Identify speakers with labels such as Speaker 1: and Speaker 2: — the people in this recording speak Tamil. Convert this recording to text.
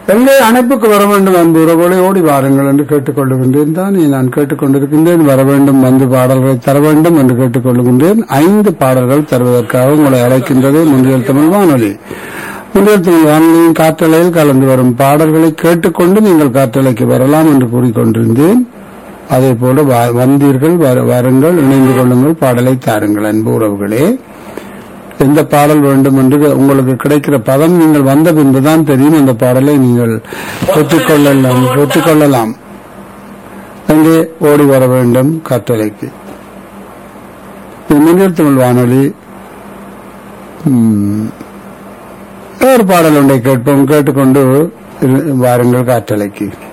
Speaker 1: எங்கே அணைப்புக்கு வர வேண்டும் அன்பு உறவுகளை ஓடி வாருங்கள் என்று கேட்டுக்கொள்ளுகின்றேன் தானே நான் கேட்டுக்கொண்டிருக்கின்றேன் வர வேண்டும் வந்து பாடல்களை தர வேண்டும் என்று கேட்டுக்கொள்ளுகின்றேன் ஐந்து பாடல்கள் தருவதற்காக உங்களை அழைக்கின்றது முன்றியல் தமிழ் வானொலி முன்றியல் தமிழ் வானொலியின் காற்றலையில் கலந்து வரும் பாடல்களை கேட்டுக்கொண்டு நீங்கள் காற்றலைக்கு வரலாம் என்று கூறிக்கொண்டிருந்தேன் அதே போல வா- வந்தீர்கள் வர- வாருங்கள் இணைந்து கொள்ளுங்கள் பாடலை தாருங்கள் அன்பு உறவுகளே எந்த பாடல் வேண்டும் என்று உங்களுக்கு கிடைக்கிற பதம் நீங்கள் வந்த பின்புதான் தெரியும் அந்த பாடலை நீங்கள் பெற்றுக்கொள்ளலாம் பெற்றுக்கொள்ளலாம் அங்கே ஓடி வர வேண்டும் கட்டளைக்கு இது முன்னில் தமிழ் வானொலி ம், ஒரு பாடல் ஒன்றை கேட்போம் கேட்டுக்கொண்டு இரு- வாருங்கள் காற்றலைக்கு